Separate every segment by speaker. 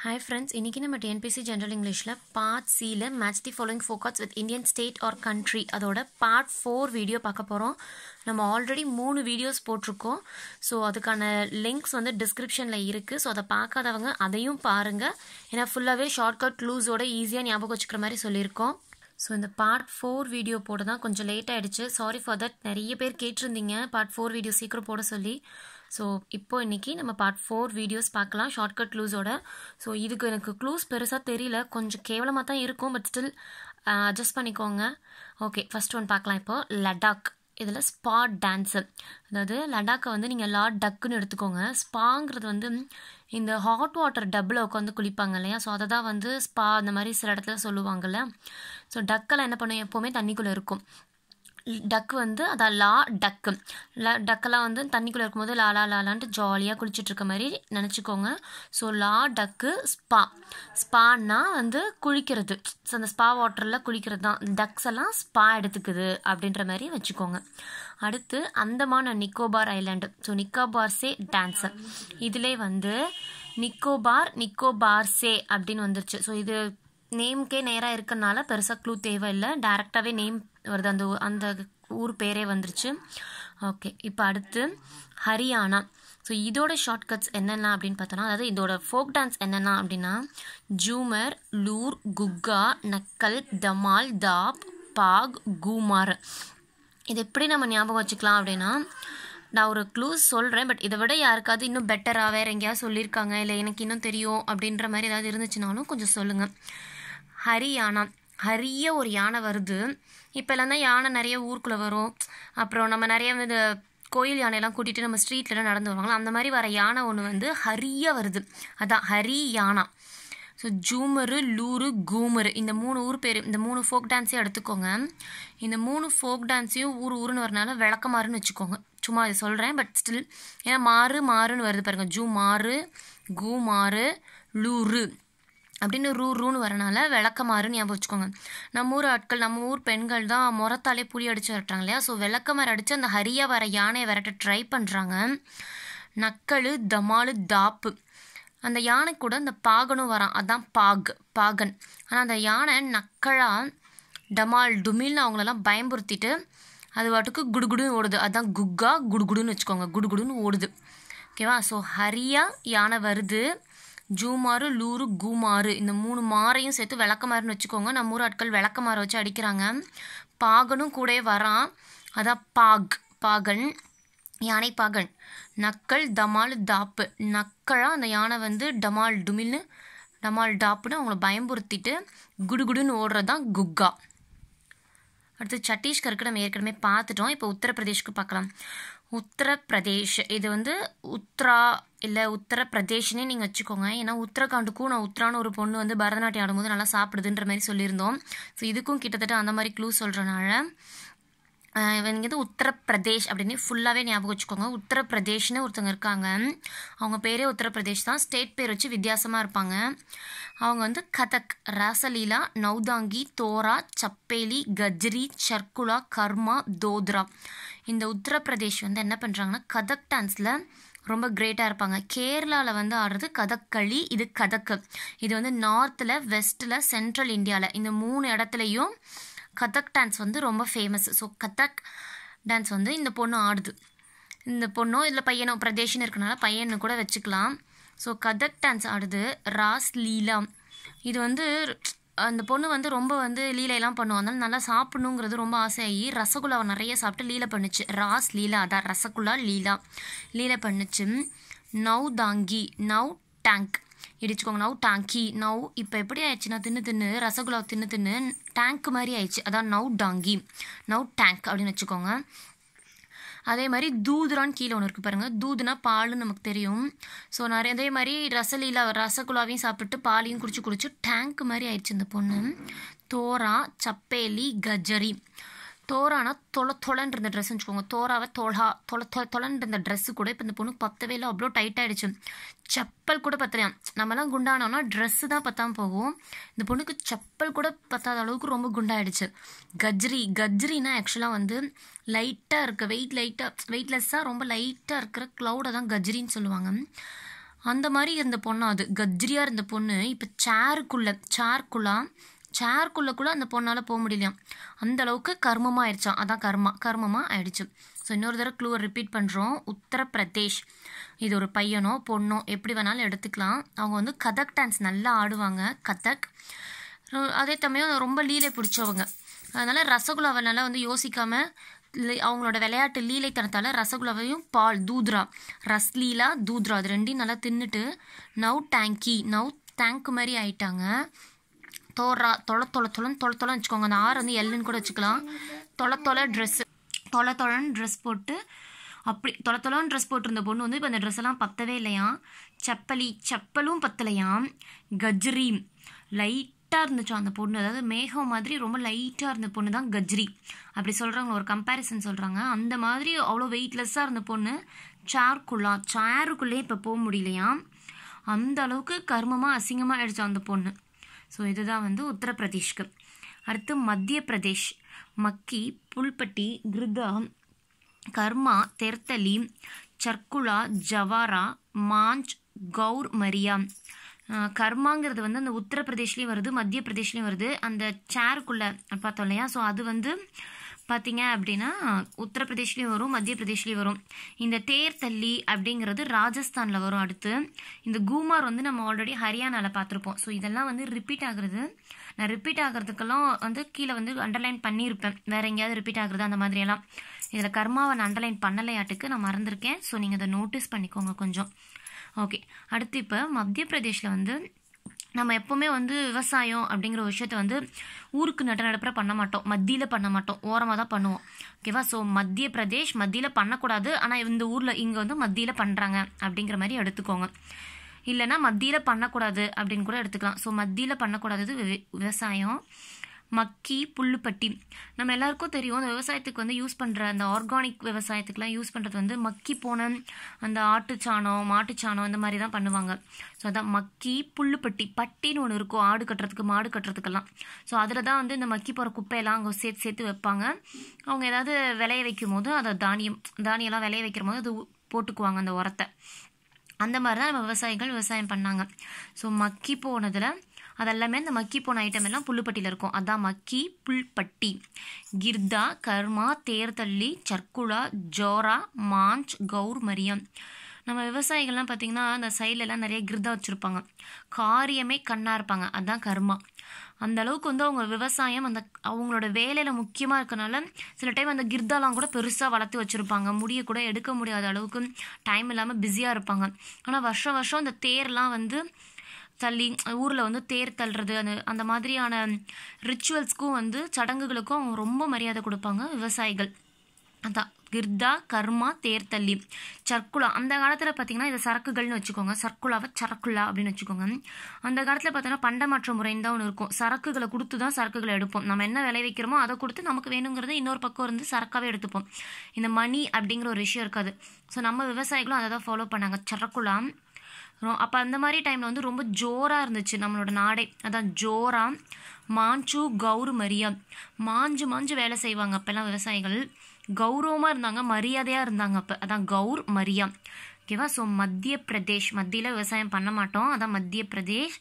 Speaker 1: hi friends இன்றைக்கி நம்ம TNPSC general இங்கிலீஷில் பார்ட் சியில் match the following focus with Indian state or country அதோட பார்ட் ஃபோர் வீடியோ பார்க்க போகிறோம் நம்ம ஆல்ரெடி மூணு வீடியோஸ் போட்டிருக்கோம் ஸோ அதுக்கான லிங்க்ஸ் வந்து டிஸ்கிரிப்ஷனில் இருக்குது ஸோ அதை பார்க்காதவங்க அதையும் பாருங்கள் ஏன்னா ஃபுல்லாகவே ஷார்ட்கட் க்ளூஸோட ஈஸியாக ஞாபகம் வச்சுக்கிற மாதிரி சொல்லியிருக்கோம் ஸோ இந்த பார்ட் ஃபோர் வீடியோ போட தான் கொஞ்சம் லேட் ஆகிடுச்சு சாரி ஃபார் தட் நிறைய பேர் கேட்டிருந்தீங்க பார்ட் ஃபோர் வீடியோ சீக்கிரம் போட சொல்லி ஸோ இப்போ இன்றைக்கி நம்ம பார்ட் ஃபோர் வீடியோஸ் பார்க்கலாம் ஷார்ட்கட் க்ளூஸோட ஸோ இதுக்கு எனக்கு க்ளூஸ் பெருசாக தெரியல கொஞ்சம் கேவலமாக தான் இருக்கும் பட் ஸ்டில் அட்ஜஸ்ட் பண்ணிக்கோங்க ஓகே ஃபஸ்ட் ஒன் பார்க்கலாம் இப்போ லடாக் இதில் ஸ்பா டான்ஸு அதாவது லடாக்கை வந்து நீங்கள் லா டக்குன்னு எடுத்துக்கோங்க ஸ்பாங்கிறது வந்து இந்த ஹாட் வாட்டர் டப்பில் உட்காந்து குளிப்பாங்க இல்லையா ஸோ அதை தான் வந்து ஸ்பா அந்த மாதிரி சில இடத்துல சொல்லுவாங்கள்ல ஸோ டக்கெல்லாம் என்ன பண்ணும் எப்போவுமே தண்ணிக்குள்ளே இருக்கும் டக்கு வந்து அதான் லா டக்கு ல டக்கெல்லாம் வந்து தண்ணிக்குள்ளே இருக்கும்போது லா லா லாலான்ட்டு ஜாலியாக குளிச்சுட்டு இருக்க மாதிரி நினச்சிக்கோங்க ஸோ லா டக்கு ஸ்பா ஸ்பான்னா வந்து குளிக்கிறது ஸோ அந்த ஸ்பா வாட்டரில் குளிக்கிறது தான் டக்ஸ் எல்லாம் ஸ்பா எடுத்துக்குது அப்படின்ற மாதிரி வச்சுக்கோங்க அடுத்து Andaman Nicobar island so Nicobarese dance இதிலே வந்து நிக்கோபார் நிக்கோபார்சே அப்படின்னு வந்துருச்சு ஸோ இது நேம்க்கே நேராக இருக்கனால பெருசாக க்ளூ தேவையில்லை டேரெக்டாகவே நேம் வருது அந்த அந்த ஊர் பேரே வந்துருச்சு ஓகே இப்போ அடுத்து ஹரியானா ஸோ இதோட ஷார்ட்கட்ஸ் என்னென்ன அப்படின்னு பார்த்தோன்னா அதாவது இதோட ஃபோக் டான்ஸ் என்னென்ன அப்படின்னா ஜூமர் லூர் குக்கா நக்கல் தமால் தாப் பாக் கூமார் இது எப்படி நம்ம ஞாபகம் வச்சுக்கலாம் அப்படின்னா நான் ஒரு க்ளூஸ் சொல்கிறேன் பட் இதை விட யாருக்காவது இன்னும் பெட்டராக வேறு எங்கேயாவது சொல்லியிருக்காங்க இல்லை எனக்கு இன்னும் தெரியும் அப்படின்ற மாதிரி ஏதாவது இருந்துச்சுனாலும் கொஞ்சம் சொல்லுங்கள் ஹரியானா ஹரிய ஒரு யானை வருது இப்போல்லாம் தான் யானை நிறைய ஊருக்குள்ளே வரும் அப்புறம் நம்ம நிறைய இந்த கோயில் யானையெல்லாம் கூட்டிகிட்டு நம்ம ஸ்ட்ரீட்லலாம் நடந்து வருவாங்களா அந்த மாதிரி வர யானை ஒன்று வந்து ஹரியா வருது அதான் ஹரி யானா ஸோ ஜூமரு லூரு கூமரு இந்த மூணு ஊர் பேர் இந்த மூணு ஃபோக் டான்ஸையும் எடுத்துக்கோங்க இந்த மூணு ஃபோக் டான்ஸையும் ஊர் ஊருன்னு வரனால விளக்கமாறுன்னு வச்சுக்கோங்க சும்மா இது சொல்கிறேன் பட் ஸ்டில் ஏன்னா மாறு மாறுன்னு வருது பாருங்கள் ஜூ மாறு கூ மாறு லூரு அப்படின்னு ரூ ரூன்னு வரனால விளக்கமாறுன்னு ஞாபகம் வச்சுக்கோங்க நம்ம ஊர் ஆட்கள் நம்ம ஊர் பெண்கள் தான் முறத்தாலே புளி அடித்து விரட்டுறாங்க இல்லையா ஸோ விளக்கமாறு அடித்து அந்த ஹரியா வர யானையை விரட்ட ட்ரை பண்ணுறாங்க நக்கல் தமாலு தாப்பு அந்த யானை கூட அந்த பாகனும் வரான் அதான் பாக் பாகன் ஆனால் அந்த யானை நக்கழாக டமால் டுமில்னு அவங்களெல்லாம் பயம்புறுத்திட்டு அது வாட்டுக்கு குடுகுடுன்னு ஓடுது அதான் குக்கா குடுகுடுன்னு வச்சுக்கோங்க குடுகுடுன்னு ஓடுது ஓகேவா ஸோ ஹரியா யானை வருது ஜூமாறு லூரு கூமாறு இந்த மூணு மாறையும் சேர்த்து விளக்கமாறுன்னு வச்சுக்கோங்க நம்ம ஊர் ஆட்கள் விளக்கமாறு வச்சு அடிக்கிறாங்க பாகனும் கூட வரான் அதான் பாக் பாகன் யானை பாகன் நக்கல் தமால் தாப்பு நக்கழாக அந்த யானை வந்து டமால் டுமில்னு டமால் டாப்புன்னு அவங்கள பயம்புறுத்திட்டு குடுகுடுன்னு ஓடுறது தான் குக்கா அடுத்து சத்தீஸ்கருக்கு நம்ம ஏற்கனவே பார்த்துட்டோம் இப்போ உத்தரப்பிரதேஷ்க்கு பார்க்கலாம் உத்தரப்பிரதேஷ் இது வந்து உத்ரா இல்லை உத்தரப்பிரதேஷ்னே நீங்கள் வச்சுக்கோங்க ஏன்னா உத்தரகாண்டுக்கும் நான் உத்ரான்னு ஒரு பொண்ணு வந்து பரதநாட்டியம் ஆடும்போது நல்லா சாப்பிடுதுன்ற மாதிரி சொல்லியிருந்தோம் ஸோ இதுக்கும் கிட்டத்தட்ட அந்த மாதிரி க்ளூ சொல்கிறனால இவங்க வந்து உத்தரப்பிரதேஷ் அப்படின்னு ஃபுல்லாகவே ஞாபகம் வச்சுக்கோங்க உத்தரப்பிரதேஷ்னு ஒருத்தவங்க இருக்காங்க அவங்க பேரே உத்தரப்பிரதேஷ் தான் ஸ்டேட் பேர் வச்சு வித்தியாசமாக இருப்பாங்க அவங்க வந்து கதக் ராசலீலா நௌதாங்கி தோரா சப்பேலி கஜ்ரி சர்க்குலா கர்மா தோத்ரா இந்த உத்தரப்பிரதேஷ் வந்து என்ன பண்ணுறாங்கன்னா கதக் டான்ஸில் ரொம்ப கிரேட்டாக இருப்பாங்க கேரளாவில் வந்து ஆடுறது கதக்களி இது கதக்கு இது வந்து நார்த்தில் வெஸ்ட்டில் சென்ட்ரல் இந்தியாவில் இந்த மூணு இடத்துலையும் கதக் டான்ஸ் வந்து ரொம்ப ஃபேமஸ் ஸோ கதக் டான்ஸ் வந்து இந்த பொண்ணு ஆடுது இந்த பொண்ணோ இல்லை பையனோ பிரதேஷ்னு இருக்கனால பையனு கூட வச்சுக்கலாம் ஸோ கதக் டான்ஸ் ஆடுது ராஸ் லீலா இது வந்து அந்த பொண்ணு வந்து ரொம்ப வந்து லீலையெல்லாம் பண்ணுவோம் அதனால நல்லா சாப்பிடணுங்கிறது ரொம்ப ஆசையாகி ரசகுல்லாவை நிறைய சாப்பிட்டு லீலை பண்ணுச்சு ராஸ் லீலா அதான் ரசகுல்லா லீலா லீலை பண்ணுச்சு நவ் தாங்கி நவ் டேங்க் இடிச்சுக்கோங்க நவ் டாங்கி நவ் இப்போ எப்படி ஆயிடுச்சுன்னா தின்னு தின்னு ரசகுல்லா தின்னு தின்னு டேங்க் மாதிரி ஆயிடுச்சு அதான் நவ் டாங்கி நவ் டேங்க் அப்படின்னு வச்சுக்கோங்க அதே மாதிரி தூதுரான்னு கீழே ஒன்று இருக்குது பாருங்கள் தூதுனா பால்னு நமக்கு தெரியும் ஸோ நிறைய அதே மாதிரி ரசலீலா ரசகுல்லாவையும் சாப்பிட்டு பாலையும் குடிச்சு குடிச்சு டேங்க் மாதிரி ஆயிடுச்சு இந்த பொண்ணு தோரா சப்பேலி கஜரி தோரானா தொலை தொலைன்னு இருந்த ட்ரெஸ்ன்னு வச்சுக்கோங்க தோராவை தொலா தொலை தொலை தொலைன்னு இருந்த ட்ரெஸ்ஸு கூட இப்போ இந்த பொண்ணு பத்தவே இல்லை அவ்வளோ டைட் ஆகிடுச்சு செப்பல் கூட பத்தலையாம் நம்மலாம் குண்டானோம்னா ட்ரெஸ்ஸு தான் பத்தாமல் போகும் இந்த பொண்ணுக்கு செப்பல் கூட பத்தாத அளவுக்கு ரொம்ப குண்டாயிடுச்சு கஜ்ரி கஜ்ரினா ஆக்சுவலாக வந்து லைட்டாக இருக்க வெயிட் லைட்டாக வெயிட்லெஸ்ஸாக ரொம்ப லைட்டாக இருக்கிற க்ளவுடை தான் கஜ்ரின்னு சொல்லுவாங்க அந்த மாதிரி இருந்த பொண்ணு அது கஜ்ரியாக இருந்த பொண்ணு இப்போ சேருக்குள்ளே சேர்க்குள்ளா சேர்க்குள்ளே கூட அந்த பொண்ணால் போக முடியலையாம் அந்த அளவுக்கு கர்மமாக ஆயிடுச்சாம் அதான் கர்மா கர்மமாக ஆயிடுச்சு ஸோ இன்னொரு தடவை க்ளூவை ரிப்பீட் பண்ணுறோம் உத்தரப்பிரதேஷ் இது ஒரு பையனோ பொண்ணோ எப்படி வேணாலும் எடுத்துக்கலாம் அவங்க வந்து கதக் டான்ஸ் நல்லா ஆடுவாங்க கதக் ரொ- அதே சமயம் ரொம்ப லீலை பிடிச்சவங்க அதனால் ரசகுல்லாவை நல்லா வந்து யோசிக்காமல் அவங்களோட விளையாட்டு லீலைத்தனத்தால் ரசகுல்லாவையும் பால் தூத்ரா ரஸ்லீலா தூத்ரா அது ரெண்டையும் நல்லா தின்னுட்டு நவ் டேங்கி நவ் டேங்க் மாதிரி ஆயிட்டாங்க தோறா தொலை தொலை தொலைன்னு தொலை தொலைன்னு வச்சுக்கோங்க அந்த ஆறு வந்து எல்லுன்னு கூட வச்சுக்கலாம் தொலை தொலை ட்ரெஸ்ஸு தொலை தொலைன்னு ட்ரெஸ் போட்டு அப்படி தொலை தொலைன்னு ட்ரெஸ் போட்டிருந்த பொண்ணு வந்து இப்போ அந்த ட்ரெஸ் எல்லாம் பத்தவே இல்லையாம் செப்பலி செப்பலும் பத்தலையாம் கஜ்ரி லைட்டாக இருந்துச்சு அந்த பொண்ணு அதாவது மேகம் மாதிரி ரொம்ப லைட்டாக இருந்த பொண்ணு தான் கஜ்ரி அப்படி சொல்கிறாங்க ஒரு கம்பேரிசன் சொல்கிறாங்க அந்த மாதிரி அவ்வளோ வெயிட்லெஸ்ஸாக இருந்த பொண்ணு சேர்க்குள்ளா சேருக்குள்ளேயே இப்போ போக முடியலையாம் அந்த அளவுக்கு கர்மமாக அசிங்கமாக ஆயிடுச்சு அந்த பொண்ணு ஸோ இதுதான் வந்து உத்தரப்பிரதேஷ்க்கு அடுத்து மத்திய பிரதேஷ் மக்கி புல்பட்டி கிருதா கர்மா தெர்த்தலி சர்க்குலா ஜவாரா மாஞ்ச் கௌர் மரியா அஹ் கர்மாங்கிறது வந்து அந்த உத்தரப்பிரதேஷ்லேயும் வருது மத்திய பிரதேஷ்லேயும் வருது அந்த சேருக்குள்ளே பார்த்தோம் இல்லையா ஸோ அது வந்து பார்த்தீங்க அப்படின்னா உத்தரப்பிரதேஷ்லேயும் வரும் மத்திய பிரதேஷ்லேயும் வரும் இந்த தேர் தள்ளி அப்படிங்கிறது ராஜஸ்தானில் வரும் அடுத்து இந்த கூமார் வந்து நம்ம ஆல்ரெடி ஹரியானாவில் பார்த்துருப்போம் ஸோ இதெல்லாம் வந்து ரிப்பீட் ஆகுறது நான் ரிப்பீட் ஆகிறதுக்கெல்லாம் வந்து கீழே வந்து அண்டர்லைன் பண்ணியிருப்பேன் வேற எங்கேயாவது ரிப்பீட் ஆகுறது அந்த மாதிரியெல்லாம் இதில் கர்மாவை நான் அண்டர்லைன் பண்ணலையாட்டுக்கு நான் மறந்துருக்கேன் ஸோ நீங்கள் அதை நோட்டீஸ் பண்ணிக்கோங்க கொஞ்சம் ஓகே அடுத்து இப்போ மத்திய பிரதேஷில் வந்து நம்ம எப்போவுமே வந்து விவசாயம் அப்படிங்கிற ஒரு விஷயத்த வந்து ஊருக்கு நட நடப்புற பண்ண மாட்டோம் மத்தியில் பண்ண மாட்டோம் ஓரமாக தான் பண்ணுவோம் ஓகேவா ஸோ மத்திய பிரதேஷ் மத்தியில் பண்ணக்கூடாது ஆனால் இந்த ஊரில் இங்கே வந்து மத்தியில் பண்ணுறாங்க அப்படிங்கிற மாதிரி எடுத்துக்கோங்க இல்லைன்னா மத்தியில் பண்ணக்கூடாது அப்படின்னு கூட எடுத்துக்கலாம் ஸோ மத்தியில் பண்ணக்கூடாதது விவ- விவசாயம் மக்கி புல்லுப்பட்டி நம்ம எல்லாருக்கும் தெரியும் அந்த விவசாயத்துக்கு வந்து யூஸ் பண்ணுற அந்த ஆர்கானிக் விவசாயத்துக்குலாம் யூஸ் பண்ணுறது வந்து மக்கி போன அந்த ஆட்டுச்சாணம் மாட்டுச்சாணம் இந்த மாதிரி தான் பண்ணுவாங்க ஸோ அதான் மக்கி புல்லுப்பட்டி பட்டின்னு ஒன்று இருக்கும் ஆடு கட்டுறதுக்கு மாடு கட்டுறதுக்கெல்லாம் ஸோ அதில் தான் வந்து இந்த மக்கி போகிற குப்பையெல்லாம் அங்கே சேர்த்து சேர்த்து வைப்பாங்க அவங்க ஏதாவது விளைய வைக்கும் போது அதை தானியம் தானியெல்லாம் விளைய வைக்கிற போது அது போட்டுக்குவாங்க அந்த உரத்தை அந்த மாதிரி தான் நம்ம விவசாயிகள் விவசாயம் பண்ணாங்க ஸோ மக்கி போனதில் அதெல்லாமே இந்த மக்கி போன ஐட்டம் எல்லாம் புல்லுப்பட்டியில் இருக்கும் அதான் மக்கி புல்பட்டி கிர்தா கர்மா தேர்தள்ளி சர்க்குலா ஜோரா மாஞ்ச் கௌர் மரியம் நம்ம விவசாயிகள்லாம் பார்த்தீங்கன்னா அந்த சைடுல எல்லாம் நிறைய கிர்தா வச்சுருப்பாங்க காரியமே கண்ணாக இருப்பாங்க அதான் கர்மா அந்த அளவுக்கு வந்து அவங்க விவசாயம் அந்த அவங்களோட வேலையில் முக்கியமாக இருக்கனால சில டைம் அந்த கிர்தாலாம் கூட பெருசாக வளர்த்து வச்சுருப்பாங்க முடிய கூட எடுக்க முடியாத அளவுக்கு டைம் இல்லாமல் பிஸியாக இருப்பாங்க ஆனால் வருஷம் வருஷம் அந்த தேர்லாம் வந்து தள்ளி ஊரில் வந்து தேர் தள்ளுறது அந்த அந்த மாதிரியான ரிச்சுவல்ஸ்க்கும் வந்து சடங்குகளுக்கும் அவங்க ரொம்ப மரியாதை கொடுப்பாங்க விவசாயிகள் அதான் கிர்தா கர்மா தேர் தள்ளி சர்க்குலா அந்த காலத்தில் பார்த்தீங்கன்னா இதை சரக்குகள்னு வச்சுக்கோங்க சர்க்குலாவை சரக்குலா அப்படின்னு வச்சுக்கோங்க அந்த காலத்தில் பார்த்தீங்கன்னா பண்டமாற்ற முறைன்னு தான் ஒன்று இருக்கும் சரக்குகளை கொடுத்து தான் சரக்குகளை எடுப்போம் நம்ம என்ன விளை வைக்கிறோமோ அதை கொடுத்து நமக்கு வேணுங்கிறத இன்னொரு பக்கம் இருந்து சரக்காவே எடுத்துப்போம் இந்த மணி அப்படிங்கிற ஒரு விஷயம் இருக்காது ஸோ நம்ம விவசாயிகளும் அதை தான் ஃபாலோ பண்ணாங்க சரக்குலா அப்போ அந்த மாதிரி டைமில் வந்து ரொம்ப ஜோராக இருந்துச்சு நம்மளோட நாடே அதான் ஜோரா மாஞ்சு கௌர் மரியா மாஞ்சு மாஞ்சு வேலை செய்வாங்க அப்போல்லாம் விவசாயிகள் கௌரவமாக இருந்தாங்க மரியாதையாக இருந்தாங்க அப்போ அதான் கௌர் மரியா ஓகேவா ஸோ மத்திய பிரதேஷ் மத்தியில் விவசாயம் பண்ண மாட்டோம் அதான் மத்திய பிரதேஷ்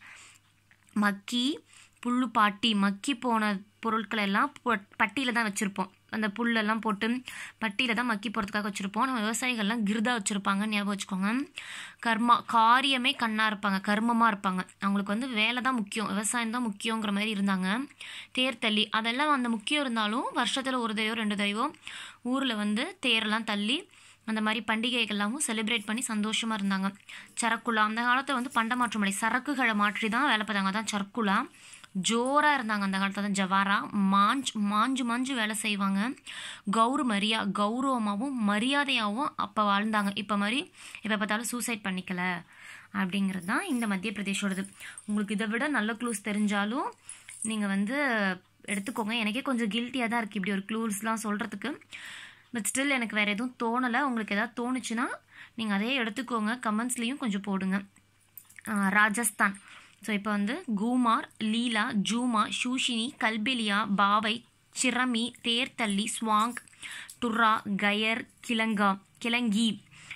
Speaker 1: மக்கி புல்லு பாட்டி மக்கி போன பொருட்களை எல்லாம் பட்டியில் தான் வச்சுருப்போம் அந்த புல்லெல்லாம் போட்டு பட்டியில் தான் மக்கி போகிறதுக்காக வச்சுருப்போம் நம்ம விவசாயிகள்லாம் கிருதா வச்சுருப்பாங்க ஞாபகம் வச்சுக்கோங்க கர்மா காரியமே கண்ணாக இருப்பாங்க கர்மமாக இருப்பாங்க அவங்களுக்கு வந்து வேலை தான் முக்கியம் விவசாயம் தான் முக்கியங்கிற மாதிரி இருந்தாங்க தேர் தள்ளி அதெல்லாம் அந்த முக்கியம் இருந்தாலும் வருஷத்தில் ஒரு தடவையோ ரெண்டு தடவையோ ஊரில் வந்து தேரெல்லாம் தள்ளி அந்த மாதிரி பண்டிகைகள்லாமும் செலிப்ரேட் பண்ணி சந்தோஷமாக இருந்தாங்க சரக்குலா அந்த காலத்தில் வந்து பண்டமாற்று முறை சரக்குகளை மாற்றி தான் வேலை பார்த்தாங்க அதான் சர்க்குலா ஜோராக இருந்தாங்க அந்த காலத்தில் தான் ஜவாரா மாஞ்ச் மாஞ்சு மாஞ்சு வேலை செய்வாங்க கௌர் மரியா கௌரவமாகவும் மரியாதையாகவும் அப்போ வாழ்ந்தாங்க இப்போ மாதிரி இப்போ பார்த்தாலும் சூசைட் பண்ணிக்கல அப்படிங்கிறது தான் இந்த மத்திய பிரதேஷோடது உங்களுக்கு இதை விட நல்ல க்ளூஸ் தெரிஞ்சாலும் நீங்கள் வந்து எடுத்துக்கோங்க எனக்கே கொஞ்சம் கில்ட்டியாக தான் இருக்குது இப்படி ஒரு க்ளூஸ்லாம் சொல்கிறதுக்கு பட் ஸ்டில் எனக்கு வேறு எதுவும் தோணலை உங்களுக்கு எதாவது தோணுச்சுன்னா நீங்கள் அதே எடுத்துக்கோங்க கமெண்ட்ஸ்லேயும் கொஞ்சம் போடுங்க ஆஹ் ராஜஸ்தான் ஸோ இப்போ வந்து கூமார் லீலா ஜூமா ஷூஷினி கல்பெலியா பாவை சிரமி தேர்தள்ளி ஸ்வாங் டுர்ரா கயர் கிளங்கா கிளங்கி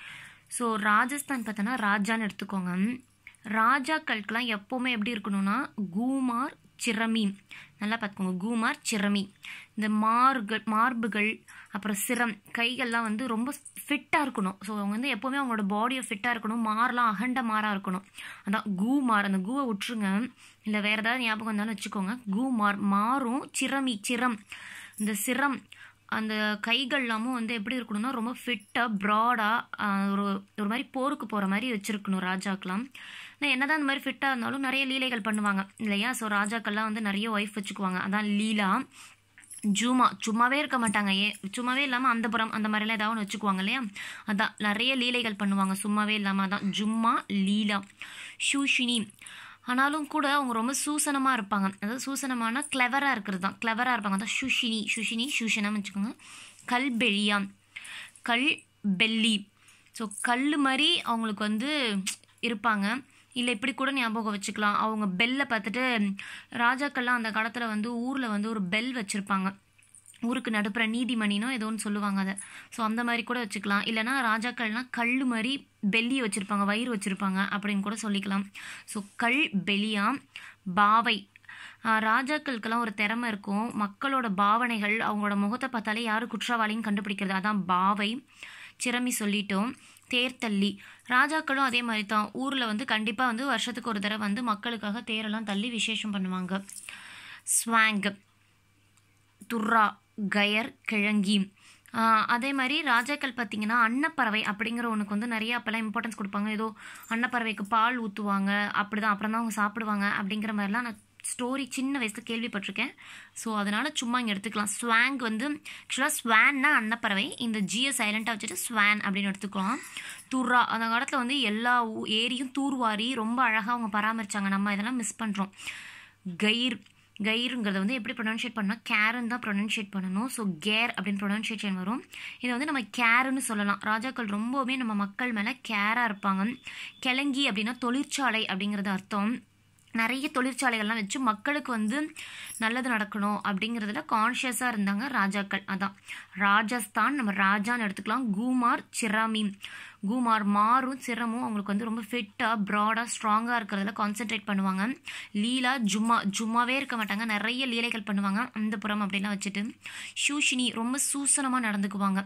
Speaker 1: ஸோ ராஜஸ்தான் பார்த்தோன்னா ராஜான்னு எடுத்துக்கோங்க ராஜாக்களுக்கெல்லாம் எப்போவுமே எப்படி இருக்கணும்னா கூமார் சிரமி நல்லா பார்த்துக்கோங்க கூமார் சிரமி இந்த மார்கள் மார்புகள் அப்புறம் சிரம் கைகள்லாம் வந்து ரொம்ப ஃபிட்டாக இருக்கணும் ஸோ அவங்க வந்து எப்போவுமே அவங்களோட பாடியை ஃபிட்டாக இருக்கணும் மாரெலாம் அகண்ட மாறாக இருக்கணும் அதான் கூமார் அந்த கூவை விட்டுருங்க இல்லை வேறு ஏதாவது ஞாபகம் இருந்தாலும் வச்சுக்கோங்க கூமார் மாறும் சிரமி சிரம் இந்த சிரம் அந்த கைகள்லாமும் வந்து எப்படி இருக்கணும்னா ரொம்ப ஃபிட்டாக ப்ராடாக ஒரு ஒரு மாதிரி போருக்கு போகிற மாதிரி வச்சுருக்கணும் ராஜாக்கெலாம் நான் என்னதான் இந்த மாதிரி ஃபிட்டாக இருந்தாலும் நிறைய லீலைகள் பண்ணுவாங்க இல்லையா ஸோ ராஜாக்கள்லாம் வந்து நிறைய ஒய்ஃப் வச்சுக்குவாங்க அதான் லீலா ஜுமா சும்மாவே இருக்க மாட்டாங்க ஏ சும்மாவே இல்லாமல் அந்த புறம் அந்த மாதிரிலாம் ஏதாவது ஒன்று வச்சுக்குவாங்க இல்லையா அதான் நிறைய லீலைகள் பண்ணுவாங்க சும்மாவே இல்லாமல் அதான் ஜும்மா லீலா ஷூஷினி ஆனாலும் கூட அவங்க ரொம்ப சூசனமாக இருப்பாங்க அதாவது சூசனமான கிளவராக இருக்கிறது தான் கிளவராக இருப்பாங்க அதான் சுஷினி சுஷினி சூஷனம்னு வச்சுக்கோங்க கல்பெழியா கல் பெல்லி ஸோ கல் மாதிரி அவங்களுக்கு வந்து இருப்பாங்க இல்லை இப்படி கூட ஞாபகம் வச்சுக்கலாம் அவங்க பெல்லை பார்த்துட்டு ராஜாக்கள்லாம் அந்த காலத்தில் வந்து ஊரில் வந்து ஒரு பெல் வச்சுருப்பாங்க ஊருக்கு நடுப்புற நீதிமணினோ ஏதோ ஒன்று சொல்லுவாங்க அதை ஸோ அந்த மாதிரி கூட வச்சுக்கலாம் இல்லைனா ராஜாக்கள்லாம் கல் மாதிரி பெல்லி வச்சுருப்பாங்க வயிறு வச்சுருப்பாங்க அப்படின்னு கூட சொல்லிக்கலாம் ஸோ கல் பெலியா பாவை ராஜாக்களுக்கெல்லாம் ஒரு திறமை இருக்கும் மக்களோட பாவனைகள் அவங்களோட முகத்தை பார்த்தாலே யார் குற்றவாளின்னு கண்டுபிடிக்கிறது அதான் பாவை சிரமி சொல்லிட்டோம் தேர்தள்ளி ராஜாக்களும் அதே மாதிரி தான் ஊரில் வந்து கண்டிப்பாக வந்து வருஷத்துக்கு ஒரு தடவை வந்து மக்களுக்காக தேரெல்லாம் தள்ளி விசேஷம் பண்ணுவாங்க ஸ்வாங் துர்ரா கயர் கிழங்கி அதே மாதிரி ராஜாக்கள் பார்த்தீங்கன்னா அன்னப்பறவை அப்படிங்கிற ஒன்றுக்கு வந்து நிறைய அப்போல்லாம் இம்பார்ட்டன்ஸ் கொடுப்பாங்க ஏதோ அன்னப்பறவைக்கு பால் ஊற்றுவாங்க அப்படி தான் அப்புறம் தான் அவங்க சாப்பிடுவாங்க அப்படிங்கிற மாதிரிலாம் நான் ஸ்டோரி சின்ன வயசில் கேள்விப்பட்டிருக்கேன் ஸோ அதனால் சும்மா இங்கே எடுத்துக்கலாம் ஸ்வாங் வந்து ஆக்சுவலாக ஸ்வான்னா அன்னப்பறவை இந்த ஜியை சைலண்ட்டாக வச்சுட்டு ஸ்வான் அப்படின்னு எடுத்துக்கலாம் துர்ரா அந்த காலத்தில் வந்து எல்லா ஏரியும் தூர்வாரி ரொம்ப அழகாக அவங்க பராமரித்தாங்க நம்ம இதெல்லாம் மிஸ் பண்ணுறோம் கயிர் கயிறுங்கிறத வந்து எப்படி ப்ரொனன்ஷியேட் பண்ணால் கேருன்னு தான் ப்ரொனன்ஷியேட் பண்ணணும் ஸோ கேர் அப்படின்னு ப்ரொனன்ஷியேஷன் வரும் இதை வந்து நம்ம கேருன்னு சொல்லலாம் ராஜாக்கள் ரொம்பவுமே நம்ம மக்கள் மேலே கேராக இருப்பாங்க கிளங்கி அப்படின்னா தொழிற்சாலை அப்படிங்கிறது அர்த்தம் நிறைய தொழிற்சாலைகள்லாம் வச்சு மக்களுக்கு வந்து நல்லது நடக்கணும் அப்படிங்கிறதுல கான்ஷியஸாக இருந்தாங்க ராஜாக்கள் அதான் ராஜஸ்தான் நம்ம ராஜான்னு எடுத்துக்கலாம் கூமார் சிராமி கூமார் மாரும் சிரமும் அவங்களுக்கு வந்து ரொம்ப ஃபிட்டாக ப்ராடாக ஸ்ட்ராங்காக இருக்கிறதுல கான்சென்ட்ரேட் பண்ணுவாங்க லீலா ஜும்மா ஜும்மாவே இருக்க மாட்டாங்க நிறைய லீலைகள் பண்ணுவாங்க அந்த புறம் அப்படிலாம் வச்சுட்டு ஷூஷினி ரொம்ப சூசனமாக நடந்துக்குவாங்க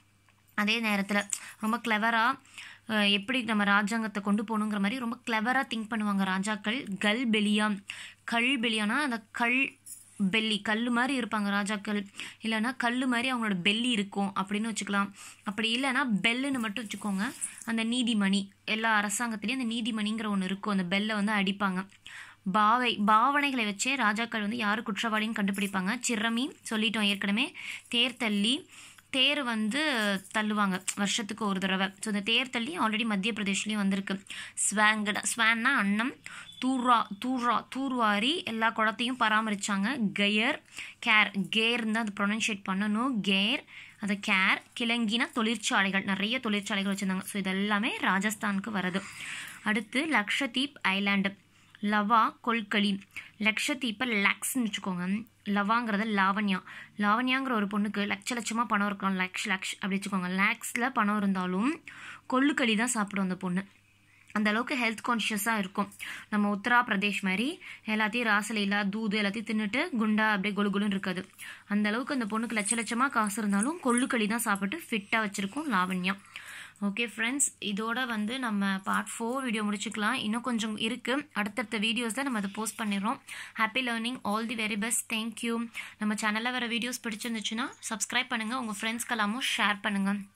Speaker 1: அதே நேரத்தில் ரொம்ப கிளவராக எப்படி நம்ம ராஜாங்கத்தை கொண்டு போகணுங்கிற மாதிரி ரொம்ப கிளவராக திங்க் பண்ணுவாங்க ராஜாக்கள் கல் பெலியா கல் பெலியானா அந்த கல் பெல்லி கல் மாதிரி இருப்பாங்க ராஜாக்கள் இல்லைன்னா கல் மாதிரி அவங்களோட பெல்லி இருக்கும் அப்படின்னு வச்சுக்கலாம் அப்படி இல்லைன்னா பெல்லுன்னு மட்டும் வச்சுக்கோங்க அந்த நீதிமணி எல்லா அரசாங்கத்துலேயும் அந்த நீதிமணிங்கிற ஒன்று இருக்கும் அந்த பெல்லை வந்து அடிப்பாங்க பாவை பாவனைகளை வச்சே ராஜாக்கள் வந்து யார் குற்றவாளின்னு கண்டுபிடிப்பாங்க சிரமி சொல்லிட்டோம் ஏற்கனவே தேர் தள்ளி தேர் வந்து தள்ளுவாங்க வருஷத்துக்கு ஒரு தடவை ஸோ இந்த தேர் தள்ளி ஆல்ரெடி மத்திய பிரதேஷ்லேயும் வந்திருக்கு ஸ்வாங்கட ஸ்வான்னா அன்னம் தூர்ரா தூர்ரா தூர்வாரி எல்லா குளத்தையும் பராமரித்தாங்க கயர் கேர் கேர்னு தான் அது ப்ரொனன்ஷியேட் பண்ணணும் கேர் அது கேர் கிழங்கினா தொழிற்சாலைகள் நிறைய தொழிற்சாலைகள் வச்சுருந்தாங்க ஸோ இதெல்லாமே ராஜஸ்தானுக்கு வருது அடுத்து லக்ஷதீப் ஐலாண்டு லவா கொல்களி லக்ஷதீப்பை லக்ஸ்ன்னு வச்சுக்கோங்க லவாங்கிறத லாவண்யா லாவண்யாங்கிற ஒரு பொண்ணுக்கு லட்ச லட்சமாக பணம் இருக்கும் லக்ஷ் லக்ஷ் அப்படி வச்சுக்கோங்க லேக்ஸில் பணம் இருந்தாலும் கொள்ளுக்களி தான் சாப்பிடும் அந்த பொண்ணு அந்த அளவுக்கு ஹெல்த் கான்ஷியஸாக இருக்கும் நம்ம உத்தராப்பிரதேஷ் மாதிரி எல்லாத்தையும் ராசலையிலா தூது எல்லாத்தையும் தின்னுட்டு குண்டா அப்படியே கொலு கொலுன்னு இருக்காது அந்த அளவுக்கு அந்த பொண்ணுக்கு லட்ச லட்சமாக காசு இருந்தாலும் கொள்ளுக்களி தான் சாப்பிட்டு ஃபிட்டாக வச்சுருக்கும் லாவண்யா ஓகே ஃப்ரெண்ட்ஸ் இதோட வந்து நம்ம பார்ட் ஃபோர் வீடியோ முடிச்சுக்கலாம் இன்னும் கொஞ்சம் இருக்குது அடுத்தடுத்த வீடியோஸில் நம்ம அதை போஸ்ட் பண்ணிடுறோம் happy learning all the very best thank you நம்ம சேனலில் வர வீடியோஸ் பிடிச்சிருந்துச்சுன்னா சப்ஸ்கிரைப் பண்ணுங்கள் உங்கள் ஃப்ரெண்ட்ஸ்க்கெல்லாமும் ஷேர் பண்ணுங்கள்